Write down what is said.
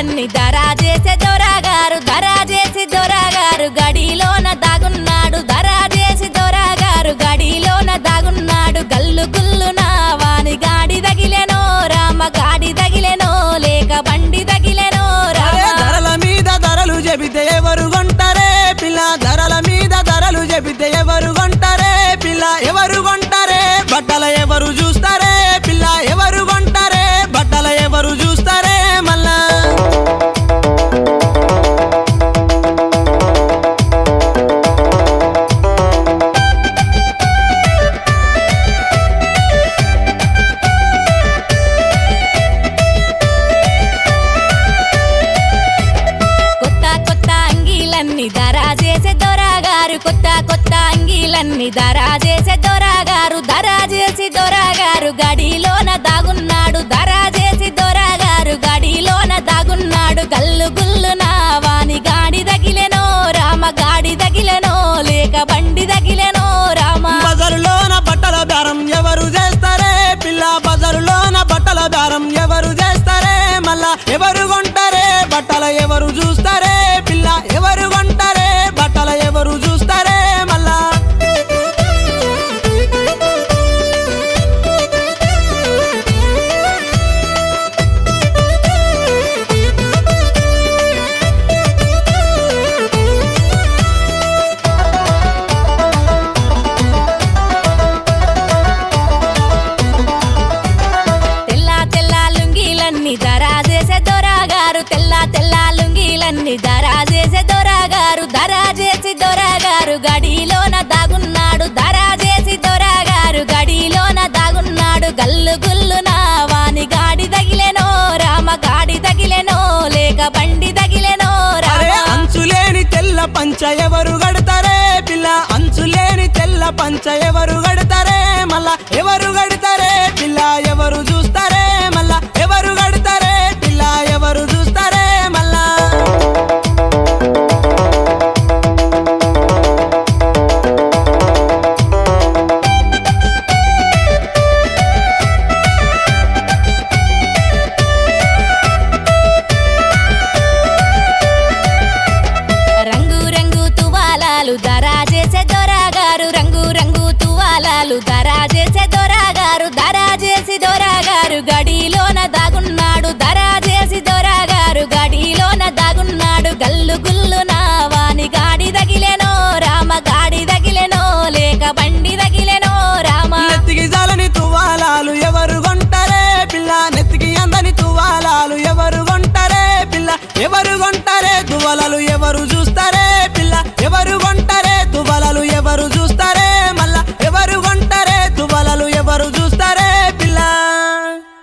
అంగీలన్నీ దరా చేసే దొరగారు దరా చేసి దొరగారు గడిలోన దాగున్నాడు దరా చేసి దొరగారు గడిలోన దాగున్నాడు గల్లు గుల్లున వాని గాడి తగిలెనో రామ గాడి తగిలెనో లేక బండి తగిలెనో అరే రామ ధరల మీద ధరలు చెబితే ఎవరు కొంటారే పిల్ల ధరల మీద ధరలు చెబితే ఎవరు కొంటారే పిల్ల ఎవరు కొంటారే బట్టల ఎవరు చూస్తారే పిల్ల ఎవరు కొంటారే బట్టల ఎవరు చూస్తారే మళ్ళా కొత్త కొత్త అంగీలన్నీ దరా చేసే దొరగారు కొత్త కొత్త అంగీలన్నీ దరా చేసే దొరగారు దరా చేసి దొరగారు గడిలోన దాగున్నాడు దరా చేసి దొరగారు గడిలోన దాగున్నాడు గల్లు గుల్లున వాని గాడి తగిలెనో రామ గాడి తగిలెనో లేక బండి తగిలెనో రామ బజరులోన బట్టల బేరం ఎవరు చేస్తారే పిల్ల బజరులోన బట్టల బేరం ఎవరు చేస్తారే మళ్ళా ఎవరు కొంటారే బట్టల ఎవరు చూస్తారే పిల్ల ఎవరు కొంటారే బట్టల ఎవరు చూస్తారే మళ్ళా తెల్ల తెల్ల లుంగీలన్నీ దరా చేసే దొరగారు తెల్ల తెల్ల లుంగీలన్నీ దరా చేసే దొరగారు దరా చేసి దొరగారు గడిలోన దాగున్నాడు దరా చేసి దొరగారు గడిలోన దాగున్నాడు గల్లు గుల్లున వాని గాడి తగిలెనో రామ గాడి తగిలెనో లేక బండి తగిలెనో అరే రామ అంచులేని తెల్ల పంచ ఎవరు గడతారే పిల్ల అంచులేని తెల్ల పంచ ఎవరు గడతారే మళ్ళా ఎవరు గడతారే పిల్ల ఎవరు చూస్తారే మళ్ళా ఎవరు గడతారే పిల్ల ఎవరు చూస్తారే మళ్ళా రంగు రంగు తువాలాలు దరా చేసే దొరగారు రంగు రంగు తువాలాలు దరా చేసే దొరగారు దరా చేసి దొరగారు గడిలోన దాగున్నాడు దరా చేసి దొరగారు గడిలోన దాగున్నాడు గల్లు గుల్లున వాని గాడి తగిలెనో రామ గాడి తగిలెనో లేక బండి తగిలెనో రామ నెత్తికి జాలని తువాలాలు ఎవరు కొంటారే పిల్ల నెత్తికి అందని తువాలాలు ఎవరు కొంటారే పిల్ల ఎవరు కొంటారే తువాలాలు ఎవరు చూస్తారే